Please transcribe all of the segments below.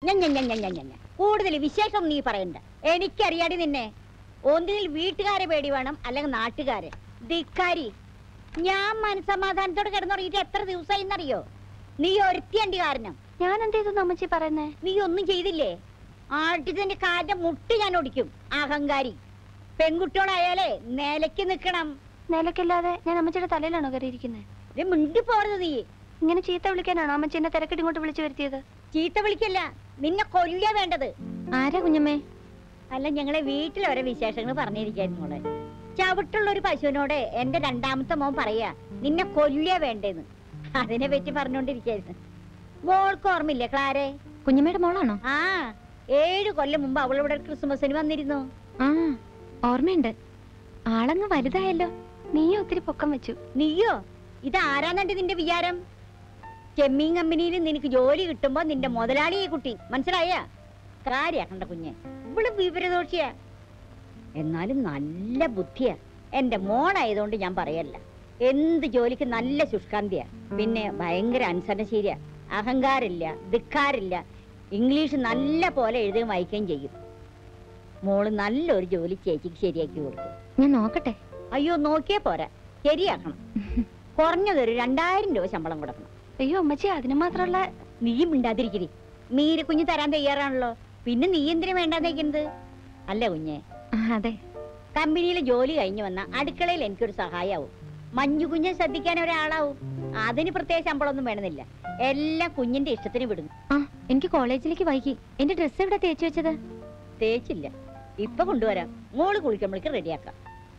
ഞ- ഞ- ഞ- ഞ- ഞ- ഞ- ഞ. കൂടുതൽ വിശേഷം നീ പറയണ്ട എനിക്കറിയാടി നിന്നെ ഒന്നിൽ വീട്ടുകാരെ പേടി വേണം അല്ലെങ്കിൽ നാട്ടുകാരെ ധിക്കാരി ഞാൻ മനസമാധാനത്തോടെ കിടന്നുറങ്ങിയിട്ട് എത്ര ദിവസമായി എന്നറിയോ നീ ഒരുത്തിയണ്ടി കാരണം ഞാൻ എന്ത് ചെയ്തു അമ്മച്ചി പറയുന്നേ നീ ഒന്നും ചെയ്തില്ലേ ആട്ടിന്റെ കാലിന്റെ മുട്ട് ഞാൻ ഒടിക്കും അഹങ്കാരി പെൺകുട്ടികളായാലേ നിലയ്ക്ക് നിക്കണം നിലക്കില്ലാതെ ഞാൻ അമ്മച്ചിയുടെ തലയിലാണോ കയറിയിരിക്കുന്നത് ഇത് മിണ്ടി പോറത് നീ ഇങ്ങനെ ചീത്ത വിളിക്കാനാണോ അമ്മച്ചി എന്നെ തിരക്കിട്ട് ഇങ്ങോട്ട് വിളിച്ചു വരുത്തിയത് ചീത്ത വിളിക്കല്ല നിന്നെ കൊല്ലുക വേണ്ടത് ആരാ കുഞ്ഞമ്മേ അല്ല ഞങ്ങളെ വീട്ടിൽ ഓരോ വിശേഷങ്ങൾ പറഞ്ഞിരിക്കായിരുന്നു മോളെ ചവിട്ടുള്ള ഒരു പശുവിനോട് എന്റെ രണ്ടാമത്തെ മോൻ പറയാ നിന്നെ കൊല്ലുക വേണ്ടേന്ന് അതിനെ പറ്റി പറഞ്ഞോണ്ടിരിക്കായിരുന്നു മോൾക്ക് ഓർമ്മയില്ലേ ക്ലാരെ കുഞ്ഞമ്മയുടെ മോളാണോ ആ ഏഴ് കൊല്ലം മുമ്പ് അവളിവിടെ ക്രിസ്മസിന് വന്നിരുന്നു ആ ഓർമ്മയുണ്ട് ആളങ്ങ് വലുതായല്ലോ നീ ഒത്തിരി പൊക്കം വെച്ചു നീയോ ഇത് ആരാന്നണ്ട് നിന്റെ വിചാരം ചെമ്മീൻ കമ്പനിയിൽ നിനക്ക് ജോലി കിട്ടുമ്പോ നിന്റെ മുതലാളി ഈ കുട്ടി മനസ്സിലായ കാര്യാക്കണ്ട കുഞ്ഞെ ഇവള് വിവരദോഷിയാ എന്നാലും നല്ല ബുദ്ധിയാ എന്റെ മോളായതുകൊണ്ട് ഞാൻ പറയല്ല എന്ത് ജോലിക്ക് നല്ല ശുഷ്കാന്തിയാ പിന്നെ ഭയങ്കര അനുസരണശീലിയാ അഹങ്കാരില്ല ധിക്കാരില്ല ഇംഗ്ലീഷ് നല്ല പോലെ എഴുതുകയും വായിക്കുകയും ചെയ്യും മോള് നല്ലൊരു ജോലി ചേച്ചിക്ക് ശരിയാക്കി കൊടുക്കും ഞാൻ നോക്കട്ടെ അയ്യോ നോക്കിയേ പോരാ ശരിയാക്കണം കുറഞ്ഞതൊരു രണ്ടായിരം രൂപ ശമ്പളം കൊടുക്കണം അയ്യോ അമ്മച്ചി അതിന് മാത്രമുള്ള നീയും മിണ്ടാതിരിക്കരി മീര കുഞ്ഞ് തരാൻ തയ്യാറാണല്ലോ പിന്നെ നീ എന്തിനു വേണ്ടാന്നേക്കുന്നത് അല്ല കുഞ്ഞെ ആ, അതെ കമ്പനിയിൽ ജോലി കഴിഞ്ഞു വന്ന അടുക്കളയിൽ എനിക്കൊരു സഹായാവും മഞ്ഞു കുഞ്ഞെ ശ്രദ്ധിക്കാൻ ഒരാളാവും അതിന് പ്രത്യേക ശമ്പളമൊന്നും വേണമെന്നില്ല എല്ലാം കുഞ്ഞിന്റെ ഇഷ്ടത്തിന് വിടുന്നു ആ എനിക്ക് കോളേജിലേക്ക് വൈകി എന്റെ ഡ്രസ്സ് എവിടെ തേച്ച് വെച്ചത് തേച്ചില്ല ഇപ്പൊ കൊണ്ടുവരാം മോള് കുളിക്കുമ്പോഴേക്ക് റെഡിയാക്കാം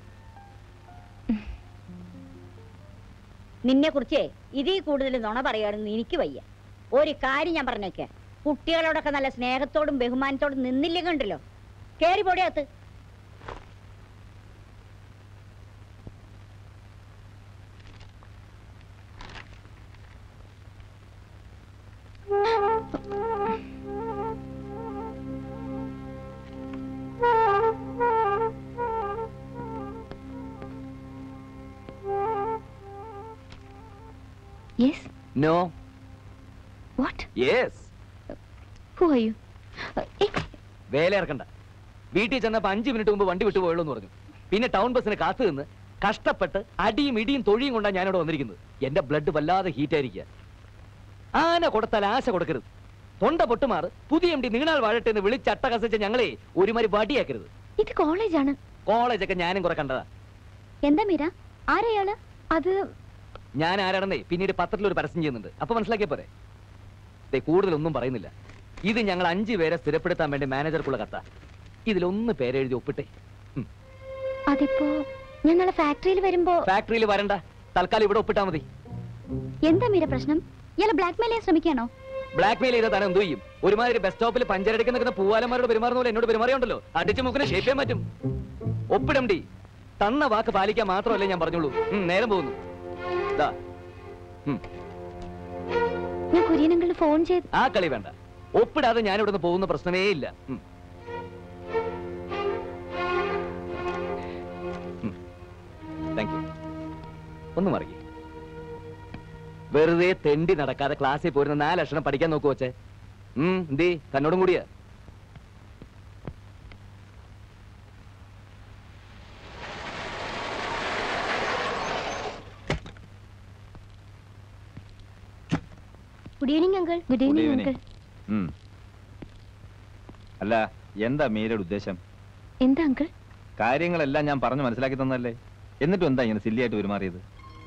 നിന്നെ കുറിച്ചേ ഇതിൽ കൂടുതൽ നുണ പറയാനൊന്നും എനിക്ക് വയ്യ ഒരു കാര്യം ഞാൻ പറഞ്ഞേക്കെ കുട്ടികളോടൊക്കെ നല്ല സ്നേഹത്തോടും ബഹുമാനത്തോടും നിന്നില്ലെങ്കിൽ ഉണ്ടല്ലോ കേറി പോടിയകത്ത് yes no what yes who are you വേല ഇറക്കണ്ട വീട്ടിൽ ചെന്നപ്പോ അഞ്ചു മിനിറ്റ് മുമ്പ് വണ്ടി വിട്ടു പോയുള്ളൂ എന്ന് പറഞ്ഞു പിന്നെ ടൗൺ ബസ്സിന് കാത്തു നിന്ന് കഷ്ടപ്പെട്ട് അടിയും ഇടിയും തൊഴിയും കൊണ്ടാണ് ഞാനിവിടെ വന്നിരിക്കുന്നത് എന്റെ ബ്ലഡ് വല്ലാതെ ഹീറ്റ് ആയിരിക്കുക ആന കൊടുത്താൽ ആശ കൊടുക്കരുത് തൊണ്ട പൊട്ടുമാറ് പുതിയ എം ഡി നീണാൾ വാഴട്ടെ എന്ന് വിളിച്ചട്ടകസിച്ച ഞങ്ങളെ ഒരുമാതിരി വടിയാക്കരുത് ഇത് കോളേജാണ് കോളേജൊക്കെ ഞാനും കുറെ കണ്ടതാ എന്താ മീര ആരെയാള് അത് ഞാൻ ആരാണെന്നേ പിന്നീട് പത്രത്തിൽ ഒരു പരസ്യം ചെയ്യുന്നുണ്ട് അപ്പൊ മനസ്സിലാക്കിയ പോരെ ദേ കൂടുതലൊന്നും പറയുന്നില്ല ഇത് ഞങ്ങൾ അഞ്ചു പേരെ സ്ഥിരപ്പെടുത്താൻ വേണ്ടി മാനേജർക്കുള്ള കത്ത ഇതിലൊന്ന് പേരെഴുതി ഒപ്പിട്ടെ ഉം. അതിപ്പോ ഞാൻ നാളെ ഫാക്ടറിയിൽ വരുമ്പോ ഫാക്ടറിയിൽ വരണ്ട തൽക്കാലം ഇവിടെ ഒപ്പിട്ടാ മതി എന്താ മീര പ്രശ്നം ഇയാളെ ബ്ലാക്ക്മെയിൽ ചെയ്യാൻ ശ്രമിക്കാണോ ബ്ലാക്ക് മെയിൽ ചെയ്താൽ താൻ എന്ത് ചെയ്യും ഒരുമാതിരി ബസ് സ്റ്റോപ്പിൽ പഞ്ചരടിക്ക് നിൽക്കുന്ന പൂവാലന്മാരോട് പെരുമാറുന്ന പോലെ എന്നോട് പെരുമാറിയുണ്ടല്ലോ അടിച്ചു മുക്കിന് ഷേപ്പ് ചെയ്യാൻ പറ്റും ഒപ്പിടം ഡി തന്ന വാക്ക് പാലിക്കാൻ മാത്രമല്ലേ ഞാൻ പറഞ്ഞോളൂ ഉം, നേരം പോകുന്നു ദാ. ഉം, ഞാൻ കുര്യനങ്ങളിൽ ഫോൺ ചെയ്ത് ആ കളി വേണ്ട ഒപ്പിടാതെ ഞാൻ ഇവിടുന്ന് പോകുന്ന പ്രശ്നമേ ഇല്ല ഉം. ഉം. Thank you. ഒന്ന് മറിയ വെറുതെ തെണ്ടി നടക്കാതെ ക്ലാസ്സിൽ പോരുന്ന നാല് ലക്ഷണം പഠിക്കാൻ നോക്കു വച്ചേ ഉം എന്തേ തന്നോടും കൂടിയാ good evening uncle good evening evening. Uncle ഉം. അല്ല എന്താ മീരയുടെ ഉദ്ദേശം എന്താ അങ്കിൾ കാര്യങ്ങളെല്ലാം ഞാൻ പറഞ്ഞു മനസ്സിലാക്കി തന്നല്ലേ എന്നിട്ടും എന്താ ഇങ്ങനെ സില്ലിയായിട്ട് പെരുമാറിയത്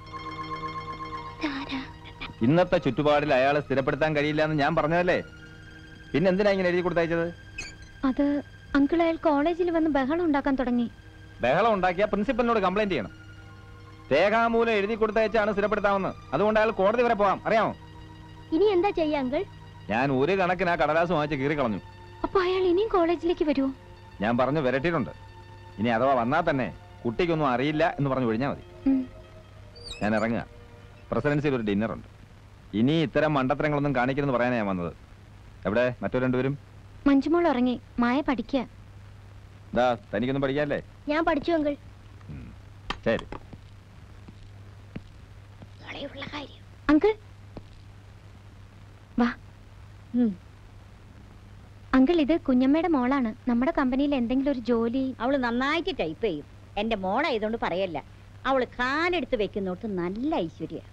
ഇന്നത്തെ ചുറ്റുപാടിൽ അയാളെ സ്ഥിരപ്പെടുത്താൻ കഴിയില്ല എന്ന് ഞാൻ പറഞ്ഞതല്ലേ പിന്നെ എന്തിനാ ഇങ്ങനെ എഴുതി കൊടുത്തയച്ചത് അത് അങ്കിൾ അയാൾ കോളേജിൽ വന്ന് ബഹളം ഉണ്ടാക്കാൻ തുടങ്ങി ബഹളം ഉണ്ടാക്കിയ പ്രിൻസിപ്പലിനോട് കംപ്ലൈന്റ് ചെയ്യണം രേഖാമൂലം എഴുതി കൊടുത്തയച്ചാണ് സ്ഥിരപ്പെടുത്താമെന്ന് അതുകൊണ്ട് അയാൾ കോടതി വരെ പോവാം അറിയാമോ ഇനി എന്താ ചെയ്യാ അങ്കിൾ ഞാൻ ഒരു കണക്കിന് ആ കടലാസ് വാങ്ങിച്ച് കീറി കളഞ്ഞു അപ്പൊ അയാൾ ഇനിയും കോളേജിലേക്ക് വരുമോ ഞാൻ പറഞ്ഞു വരട്ടിയിട്ടുണ്ട് ഇനി അഥവാ വന്നാൽ തന്നെ കുട്ടിക്കൊന്നും അറിയില്ല എന്ന് പറഞ്ഞു ഒഴിഞ്ഞാൽ മതി ഉം. ഞാൻ ഇറങ്ങുക പ്രസിഡൻസിയിൽ ഒരു ഡിന്നർ ഉണ്ട് ഇനി ഇത്തരം മണ്ടത്തരങ്ങളൊന്നും കാണിക്കരുതെന്ന് പറയാനാ ഞാൻ വന്നത് എവിടെ മറ്റു രണ്ടുപേരും മഞ്ജുമോൾ ഉറങ്ങി മായ പഠിക്കുക ദാ തനിക്കൊന്നും പഠിക്കാല്ലേ ഞാൻ പഠിച്ചു അങ്കിൾ ഉം. ശരി അങ്കിൾ വാ ഉം. അങ്കിൾ ഇത് കുഞ്ഞമ്മയുടെ മോളാണ് നമ്മുടെ കമ്പനിയിൽ എന്തെങ്കിലും ഒരു ജോലി അവള് നന്നായിട്ട് ടൈപ്പ് ചെയ്യും എന്റെ മോളായതുകൊണ്ട് പറയല്ല അവള് കാലെടുത്ത് വെക്കുന്നോട്ട് നല്ല ഐശ്വര്യ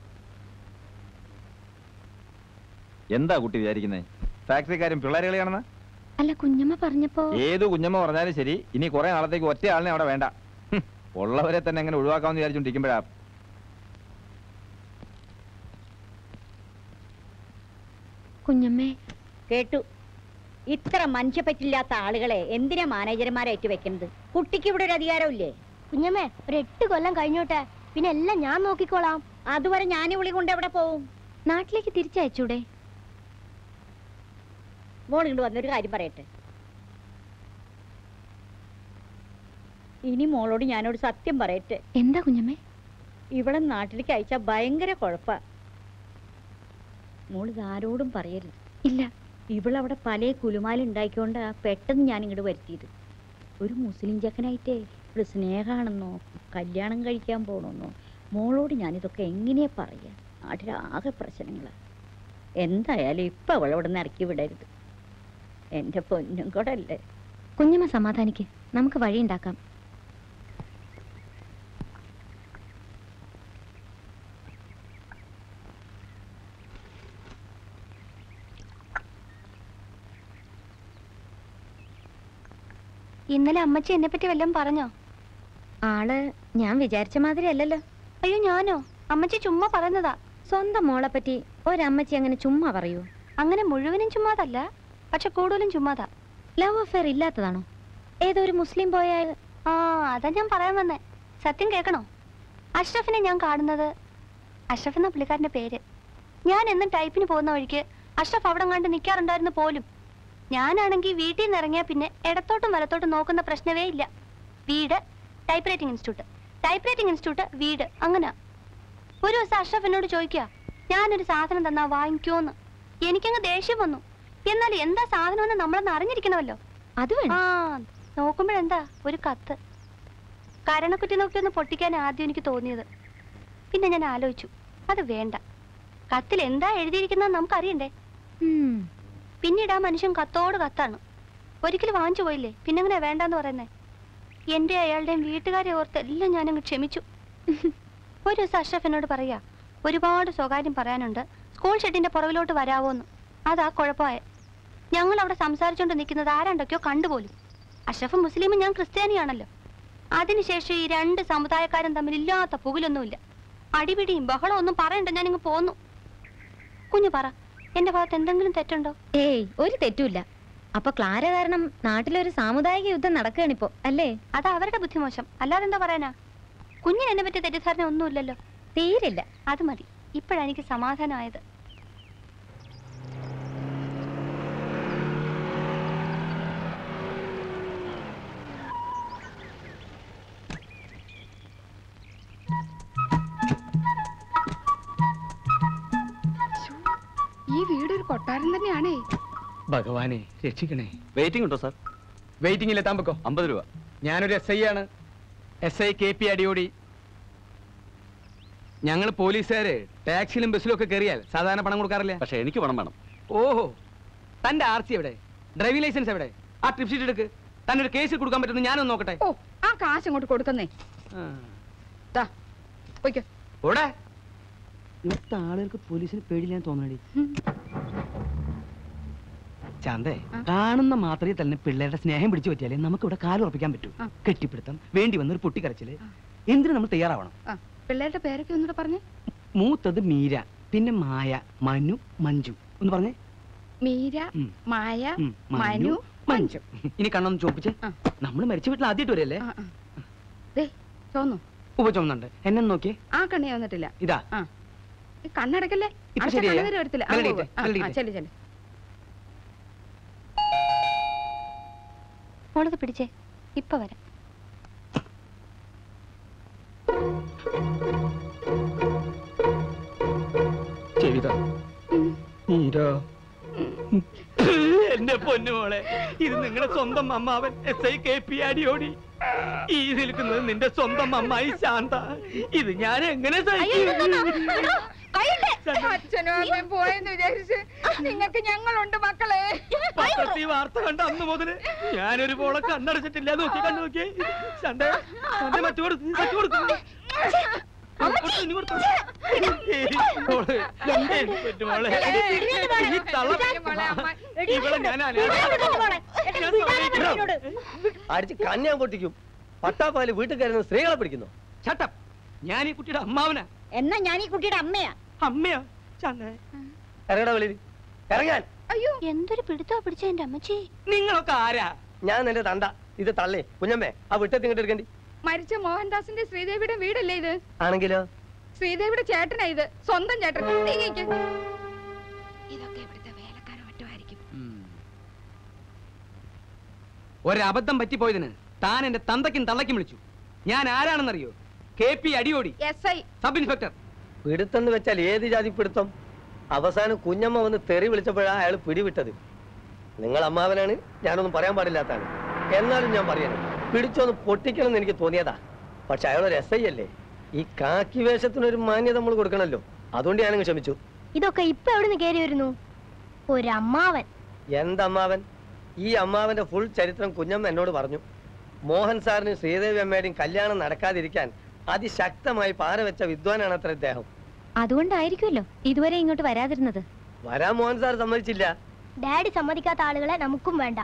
എന്താ കുട്ടി വിചാരിക്കുന്നത് ഫാക്ടറിക്കാരും പിള്ളേർ കളിയാണെന്ന് അല്ല കുഞ്ഞമ്മ പറഞ്ഞപ്പോ ഏതു കുഞ്ഞമ്മ പറഞ്ഞാലും ശരി ഇനി കുറെ നാളത്തേക്ക് ഒറ്റ ആളിനെ അവിടെ വേണ്ട ഹും, ഉള്ളവരെ തന്നെ എങ്ങനെ ഒഴിവാക്കാമെന്ന് വിചാരിച്ചോണ്ടിരിക്കുമ്പോഴാ കുഞ്ഞമ്മേ കേട്ടു ഇത്ര മനുഷ്യപ്പറ്റില്ലാത്ത ആളുകളെ എന്തിനാ മാനേജർമാരായിട്ട് വെക്കുന്നത് കുട്ടിക്ക് ഇവിടെ ഒരു അധികാരമില്ലേ കുഞ്ഞമ്മേ ഒരു എട്ട് കൊല്ലം കഴിഞ്ഞോട്ടെ പിന്നെ എല്ലാം ഞാൻ നോക്കിക്കോളാം അതുവരെ ഞാൻ വിളി കൊണ്ട് എവിടെ പോവും നാട്ടിലേക്ക് തിരിച്ചയച്ചൂടെ മോൾ ഇങ്ങോട്ട് വന്നൊരു കാര്യം പറയട്ടെ ഇനി മോളോട് ഞാനോട് സത്യം പറയട്ടെ എന്താ കുഞ്ഞമ്മേ ഇവിടെ നാട്ടിലേക്ക് അയച്ചാ ഭയങ്കര കുഴപ്പാ മോൾ ഇതാരോടും പറയരുത് ഇല്ല ഇവളവിടെ പല കുലുമാലുണ്ടാക്കിക്കൊണ്ടാ പെട്ടെന്ന് ഞാൻ ഇങ്ങോട്ട് വരുത്തിയത് ഒരു മുസ്ലിം ചെക്കനായിട്ടേ ഇവിടെ സ്നേഹമാണെന്നോ കല്യാണം കഴിക്കാൻ പോകണമെന്നോ മോളോട് ഞാനിതൊക്കെ എങ്ങനെയാ പറയാ നാട്ടിലാകെ പ്രശ്നങ്ങളാ എന്തായാലും ഇപ്പൊ അവളവിടെ നിന്ന് ഇറക്കി വിടരുത് എന്റെ പൊന്നും കൂടെ അല്ലേ കുഞ്ഞമ്മ സമാധാനിക്ക് നമുക്ക് വഴിയുണ്ടാക്കാം ഇന്നലെ അമ്മച്ചി എന്നെ പറ്റി വല്ലതും പറഞ്ഞോ ആള് ഞാൻ വിചാരിച്ച മാതിരി അല്ലല്ലോ അയ്യോ ഞാനോ അമ്മച്ചി ചുമ്മാ പറയുന്നതാ സ്വന്തം മോളെ പറ്റി ഒരമ്മച്ചി അങ്ങനെ ചുമ്മാ പറയൂ അങ്ങനെ മുഴുവനും ചുമ്മാതല്ല പക്ഷെ കൂടുതലും ചുമ്മാതാ ലവ് അഫെയർ ഇല്ലാത്തതാണോ ഏതോ ഒരു മുസ്ലിം പോയാൽ ആ അതാ ഞാൻ പറയാൻ വന്നേ സത്യം കേൾക്കണോ അഷ്റഫിനെ ഞാൻ കാണുന്നത് അഷ്റഫ് എന്ന പുള്ളിക്കാരന്റെ പേര് ഞാൻ എന്നും ടൈപ്പിന് പോകുന്ന വഴിക്ക് അഷ്റഫ് അവിടെ കണ്ട് നിൽക്കാറുണ്ടായിരുന്നു പോലും ഞാനാണെങ്കിൽ വീട്ടിൽ നിന്ന് ഇറങ്ങിയാൽ പിന്നെ ഇടത്തോട്ടും വലത്തോട്ടും നോക്കുന്ന പ്രശ്നമേ ഇല്ല വീട് type writing institute type writing institute വീട് അങ്ങനെ ഒരു ദിവസം അഷ്റഫ് എന്നോട് ചോദിക്കുക ഞാനൊരു സാധനം തന്നാ വാങ്ങിക്കോന്ന് എനിക്കങ്ങ് ദേഷ്യം വന്നു എന്നാൽ എന്താ സാധനമെന്ന് നമ്മളൊന്ന് അറിഞ്ഞിരിക്കണമല്ലോ അത് വേണം ആ നോക്കുമ്പോഴെന്താ ഒരു കത്ത് കരണക്കുറ്റി നോക്കി ഒന്ന് പൊട്ടിക്കാൻ ആദ്യം എനിക്ക് തോന്നിയത് പിന്നെ ഞാൻ ആലോചിച്ചു അത് വേണ്ട കത്തിൽ എന്താ എഴുതിയിരിക്കുന്നത് നമുക്കറിയണ്ടേ ഉം. പിന്നീട് ആ മനുഷ്യൻ കത്തോട് കത്താണ് ഒരിക്കലും വാങ്ങിച്ചു പോയില്ലേ പിന്നെ അങ്ങനെ വേണ്ടെന്ന് പറയുന്നേ എന്റെ അയാളുടെയും വീട്ടുകാരെ ഓർത്ത് എല്ലാം ഞാനങ്ങ് ക്ഷമിച്ചു ഒരു ദിവസം അഷ്റഫ് എന്നോട് പറയാ ഒരുപാട് സ്വകാര്യം പറയാനുണ്ട് സ്കൂൾ ഷെഡിന്റെ പുറകിലോട്ട് വരാവോന്ന് അതാ കുഴപ്പമായ ഞങ്ങൾ അവിടെ സംസാരിച്ചുകൊണ്ട് നിൽക്കുന്നത് ആരാണ്ടൊക്കെയോ കണ്ടുപോലും അഷ്റഫ് മുസ്ലിമും ഞാൻ ക്രിസ്ത്യാനിയാണല്ലോ അതിനുശേഷം ഈ രണ്ട് സമുദായക്കാരും തമ്മിൽ ഇല്ലാത്ത പുകിലൊന്നുമില്ല അടിപിടിയും ബഹളവും ഒന്നും പറയണ്ട ഞാനിങ്ങ് പോന്നു കുഞ്ഞു പറ എന്റെ ഭാഗത്ത് എന്തെങ്കിലും തെറ്റുണ്ടോ ഏയ് ഒരു തെറ്റുമില്ല അപ്പൊ ക്ലാര കാരണം നാട്ടിലൊരു സാമുദായിക യുദ്ധം നടക്കുകയാണിപ്പോ അല്ലേ അത് അവരുടെ ബുദ്ധിമോശം അല്ലാതെ എന്താ പറയാനാ കുഞ്ഞിന് എന്നെ പറ്റിയ തെറ്റിദ്ധാരണ ഒന്നുമില്ലല്ലോ തീരില്ല അത് മതി ഇപ്പോഴാണ് എനിക്ക് സമാധാനമായത് ഈ വീട് ഒരു കൊട്ടാരം തന്നെയാണേ ഭഗവാനെ രക്ഷിക്കണേ വെയിറ്റിംഗ് ഉണ്ടോ സാർ വെയിറ്റിംഗിൽ എത്താൻ പൊക്കോ അമ്പത് രൂപ ഞാനൊരു എസ് ഐ ആണ് S I K P Adiyodi ഞങ്ങൾ പോലീസുകാര് ടാക്സിയിലും ബസ്സിലും ഒക്കെ കയറിയാൽ സാധാരണ പണം കൊടുക്കാറില്ല പക്ഷെ എനിക്ക് പണം വേണം ഓഹോ തന്റെ ആർ സി എവിടെ ഡ്രൈവിംഗ് ലൈസൻസ് എവിടെ ആ ട്രിപ്പ് ഷീറ്റ് എടുക്ക് തന്നെ ഒരു കേസ് കൊടുക്കാൻ പറ്റുന്ന ഞാനൊന്ന് നോക്കട്ടെ ഓ ആ കാശ് അങ്ങോട്ട് കൊടുക്കുന്നേ ദാ പോയിക്കോ ഓടെ ഇന്നത്തെ ആളുകൾക്ക് പോലീസിന് പേടിയില്ലാന്ന് തോന്നണടി ചാന്തേ ആ. കാണുന്ന മാത്രമേ തന്നെ പിള്ളേരുടെ സ്നേഹം പിടിച്ചു പറ്റിയാലേ നമുക്ക് ഇവിടെ കാലുറപ്പിക്കാൻ പറ്റൂ ആ. കെട്ടിപ്പിടുത്തം വേണ്ടി വന്നൊരു പൊട്ടിക്കരച്ചില് എന്തിനു നമ്മൾ തയ്യാറാവണം ആ പിള്ളേരുടെ പേരൊക്കെ ഒന്നുകൂടെ പറഞ്ഞേ മൂത്തത് മീര പിന്നെ മായ മനു മഞ്ജു ഒന്ന് പറഞ്ഞേ മീര ഉം. മായ ഉം, മനു മഞ്ജു ഇനി കണ്ണൊന്ന് ചോപ്പിച്ച് ആ. നമ്മൾ മരിച്ച വീട്ടിൽ ആദ്യമായിട്ട് വരല്ലേ ആ, ആ. ദേ ചോന്നു ഉപ്പ ചുമന്നുണ്ട് എന്നെ ഒന്ന് നോക്കിയേ ആ കണ്ണി വന്നിട്ടില്ല ഇതാ ആ ഈ കണ്ണടക്കല്ലേ ഇപ്പൊ അടുത്ത ശരിയായോ? കണ്ണുനീര് വരത്തില്ല ആ, മെലഡിയിട്ട്, ഉവ്വ്. ആ, ആ, മെലഡിയിട്ട്. ചെല്ല് ചെല്ല് മോളത് പിടിച്ചേ ഇപ്പൊ വരാം ചെയ്ത നീരോ എന്റെ പൊന്നുമോളെ ഇത് നിങ്ങളുടെ സ്വന്തം അമ്മാവൻ S I K P Adiyodi ഈ നിൽക്കുന്നത് നിന്റെ സ്വന്തം അമ്മായി ശാന്ത ഇത് ഞാൻ എങ്ങനെ സഹിക്കും? കൈയിട്ട് അച്ഛനും അമ്മയും പോയെന്ന് വിചാരിച്ച് നിങ്ങൾക്ക് ഞങ്ങളുണ്ട് മക്കളെ പത്രത്തിൽ വാർത്ത കണ്ട അന്ന് മുതല് ഞാനൊരു പോളെ കണ്ണടച്ചിട്ടില്ല നോക്കി കണ്ണു നോക്കി സണ്ടേ സണ്ടേ മറ്റു കൊടുത്തു മറ്റു കൊടുത്തു ഇവളെ ഞാൻ അടിച്ച് കന്യാൻ പൊട്ടിക്കും പട്ടാപ്പാല് വീട്ടിൽ കയറുന്ന സ്ത്രീകളെ പിടിക്കുന്നു ചട്ടപ്പ് ഞാൻ ഈ കുട്ടിയുടെ അമ്മാവനാ എന്നാ ഞാൻ ഈ കുട്ടിയുടെ അമ്മയാ അമ്മയാ ചണ്ടേ ഇറങ്ങടാ വെളിയിൽ ഇറങ്ങാൻ അയ്യോ എന്തൊരു പിടുത്തോ പിടിച്ച എന്റെ അമ്മച്ചി നിങ്ങളൊക്കെ ആരാ ഞാൻ നിന്റെ തണ്ട ഇത് തള്ളേ കുഞ്ഞമ്മേ ആ വിട്ടത്തി ഇങ്ങോട്ട് എടുക്കണ്ടി മരിച്ച മോഹൻദാസിന്റെ ശ്രീദേവിയുടെ വീടല്ലേ ഇത് ആണെങ്കിലോ ശ്രീദേവിയുടെ ചേട്ടനാ ഇത് സ്വന്തം ചേട്ടൻ നീങ്ങിക്ക് ഒരബദ്ധം പറ്റിപ്പോയതിന് താൻ എന്റെ തന്തയ്ക്കും തള്ളയ്ക്കും വിളിച്ചു ഞാൻ ആരാണെന്നറിയോ K P Adiyodi S I sub inspector പിടുത്തെന്ന് വെച്ചാൽ ഏത് ജാതി പിടുത്തം അവസാനം കുഞ്ഞമ്മ വന്ന് തെറി വിളിച്ചപ്പോഴാണ് അയാൾ പിടിവിട്ടത് നിങ്ങൾ അമ്മാവനാണ് ഞാനൊന്നും പറയാൻ പാടില്ലാത്താണ് എന്നാലും ഞാൻ പറയണം പിടിച്ചൊന്ന് പൊട്ടിക്കണം എന്ന് എനിക്ക് തോന്നിയതാ പക്ഷെ അയാൾ ഒരു എസ് ഐ അല്ലേ ഈ കാക്കി വേഷത്തിനൊരു മാന്യത നമ്മൾ കൊടുക്കണമല്ലോ അതുകൊണ്ട് ഞാനങ്ങ് ക്ഷമിച്ചു ഇതൊക്കെ ഇപ്പൊ എവിടുന്ന് കേറി വരുന്നു ഒരമ്മാവൻ എന്തമ്മാവൻ ഈ അമ്മാവന്റെ ഫുൾ ചരിത്രം കുഞ്ഞമ്മ എന്നോട് പറഞ്ഞു മോഹൻ സാറിനും ശ്രീദേവി അമ്മയുടെയും കല്യാണം നടക്കാതിരിക്കാൻ അതിശക്തമായി പാര വെച്ച വിദ്വാനാണ് അത്ര ഇദ്ദേഹം അതുകൊണ്ടായിരിക്കുമല്ലോ ഇതുവരെ ഇങ്ങോട്ട് വരാതിരുന്നത് വരാൻ മോഹൻ സാർ സമ്മതിച്ചില്ല ഡാഡി സമ്മതിക്കാത്ത ആളുകളെ നമുക്കും വേണ്ട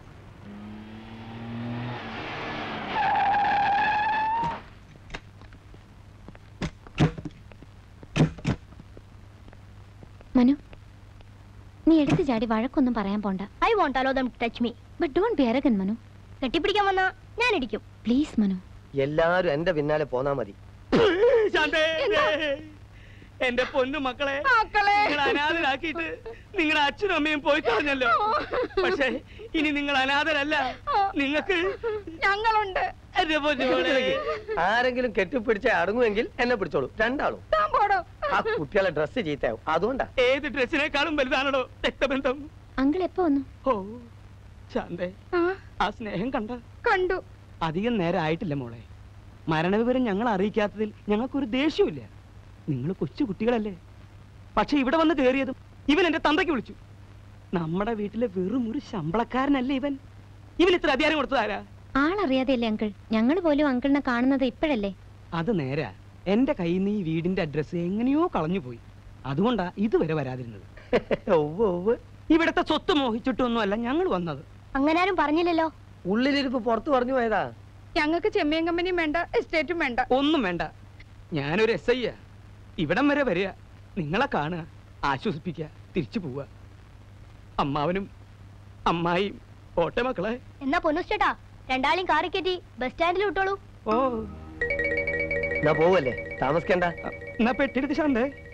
മനു നീ എടുത്തു ചാടി വഴക്കൊന്നും പറയാൻ പോണ്ട I won't allow them touch me but don't be arrogant Manu കെട്ടിപ്പിടിക്കാൻ വന്നാ ഞാൻ ഇടിക്കും പ്ലീസ് മനു എല്ലാരും എന്റെ പിന്നാലെ പോന്നാ മതി ശാന്തേ, എന്റെ പൊന്നു മക്കളെ മക്കളെ നിങ്ങൾ അനാഥരാക്കിയിട്ട് നിങ്ങളുടെ അച്ഛനും അമ്മയും പോയി കളഞ്ഞല്ലോ പക്ഷേ ഇനി നിങ്ങൾ അനാഥരല്ല നിങ്ങൾക്ക് ഞങ്ങളുണ്ട് എന്റെ പൊന്നു മോളെ. ആരെങ്കിലും കെട്ടിപ്പിടിച്ച അടങ്ങുമെങ്കിൽ എന്നെ പിടിച്ചോളൂ രണ്ടാളും താൻ പോടോ ആ കുട്ടികളെ ഡ്രസ്സ് ചീത്തയാവും അതുകൊണ്ടാ ഏത് ഡ്രസ്സിനേക്കാളും വലുതാണോ രക്തബന്ധം അങ്കിൾ എപ്പോ വന്നു ഓ ശാന്തേ ആ, ആ സ്നേഹം കണ്ട കണ്ടു അധികം നേരം ആയിട്ടില്ല മോളെ മരണവിവരം ഞങ്ങൾ അറിയിക്കാത്തതിൽ ഞങ്ങൾക്കൊരു ദേഷ്യമില്ല നിങ്ങൾ കൊച്ചു കുട്ടികളല്ലേ പക്ഷെ ഇവിടെ വന്ന് കയറിയതും ഇവൻ എന്റെ തന്തയ്ക്ക് വിളിച്ചു നമ്മുടെ വീട്ടിലെ വെറും ഒരു ശമ്പളക്കാരനല്ലേ ഇവൻ ഇവൻ ഇത്ര അധികാരം കൊടുത്തതാരാ ആളറിയാതെയല്ലേ അങ്കിൾ ഞങ്ങൾ പോലും അങ്കിളിനെ കാണുന്നത് ഇപ്പോഴല്ലേ അത് നേരാ എന്റെ കയ്യിൽ നിന്ന് ഈ വീടിന്റെ അഡ്രസ്സ് എങ്ങനെയോ കളഞ്ഞു പോയി അതുകൊണ്ടാ ഇതുവരെ വരാതിരുന്നത് ഒവ് ഒവ് ഇവിടത്തെ സ്വത്ത് മോഹിച്ചിട്ടൊന്നുമല്ല ഞങ്ങൾ വന്നത് അങ്ങനാരും പറഞ്ഞില്ലല്ലോ ഉള്ളിലിരിപ്പ് പുറത്തു പറഞ്ഞു പോയതാ ഞങ്ങൾക്ക് ചെമ്മീൻ കമ്പനിയും വേണ്ട എസ്റ്റേറ്റും വേണ്ട ഒന്നും വേണ്ട ഞാനൊരു എസ് ഐ ഇവിടം വരെ വരിക നിങ്ങളെ കാണുക ആശ്വസിപ്പിക്കുക തിരിച്ചു പോവുക അമ്മാവനും അമ്മായിയും ഓട്ടെ മക്കളെ എന്നാ പൊന്നുസ്റ്റേട്ടാ രണ്ടാളെയും കാറി കയറ്റി ബസ് സ്റ്റാൻഡിൽ വിട്ടോളൂ ഓ എന്നാ പോവല്ലേ താമസിക്കണ്ട എന്നാ പെട്ടെടുത്ത് ശാന്തേ